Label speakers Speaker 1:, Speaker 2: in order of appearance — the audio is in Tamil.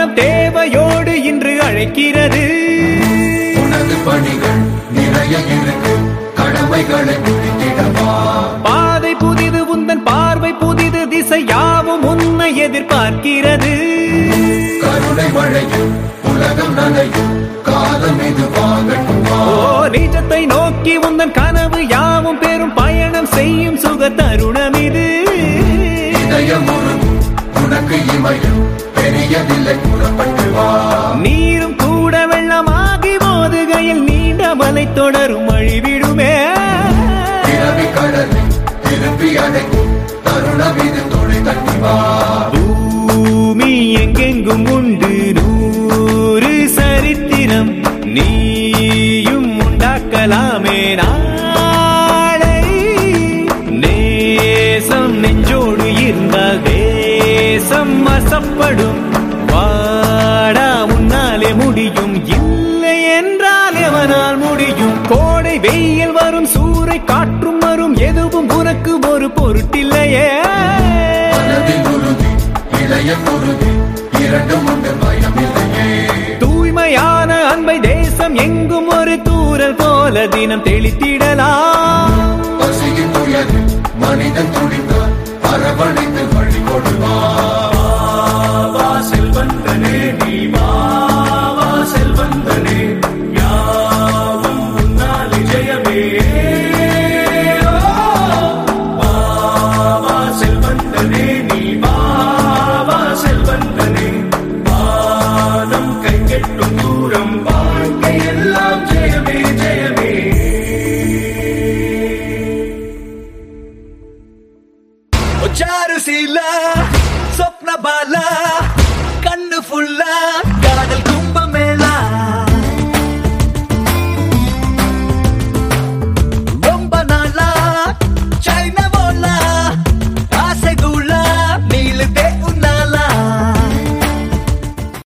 Speaker 1: தினம் தேவையோடு இன்று அழைக்கிறது
Speaker 2: உனது பணிகள் நிறைய இருக்கு கடமைகளை முடித்திடவா
Speaker 1: பாதை புதிது உந்தன் பார்வை புதிது திசை யாவும் உன்னை எதிர்பார்க்கிறது
Speaker 2: கருணை மழையும் உலகம் நனையும் காலம் இது வாங்கட்டுமா
Speaker 1: ஓ நிஜத்தை நோக்கி உந்தன் கனவு யாவும் பெரும் பயணம் செய்யும் சுக தருணம் இது
Speaker 2: இதயம் உருகும் உனக்கு இமயம் பெரியதில்லை கூறப்பட்டு வா
Speaker 1: நீரும் கூட வெள்ளமாகி மோதுகையில் நீண்ட மலை தொடரும் அழிவிடுமே
Speaker 2: பிறவி கடலை திருப்பி அடைக்கும் தருணம் இது தொலை தட்டி வா
Speaker 1: பூமி எங்கெங்கும் உண்டு நூறு சரித்திரம் நீயும் உண்டாக்கலாமே நாளை நேசம் நெஞ்சோடு இருந்தால் தேசம் வசப்படும் வாடா முன்னாலே முடியும் இல்லை என்றால் எவனால் முடியும் கோடை வெயில் வரும் சூறை காற்றும் வரும் எதுவும் உனக்கு ஒரு பொருட்டில்லையே
Speaker 2: மனதில் உறுதி இளைய குருதி இரண்டும் உண்டு பயமில்லையே
Speaker 1: தூய்மையான அன்பை தேசம் எங்கும் ஒரு தூரல் போல தினம் தெளித்திடலாம்
Speaker 2: பசியின் துயர் மனிதன் துடித்தால் அரவணைத்து வழி கொடுவா செல்வந்தனே நீ வா வா செல்வந்தனே யாவும் உன்னால் ஜெயமே வா வா செல்வந்தனே நீ வா வா செல்வந்தனே வானம் கை கெட்டும் தூரம் வாழ்க்கை எல்லாம் ஜெயமே ஜெயமே
Speaker 3: చారు శీల స్వప్న బాల కన్ను ఫుల్ల కాదల్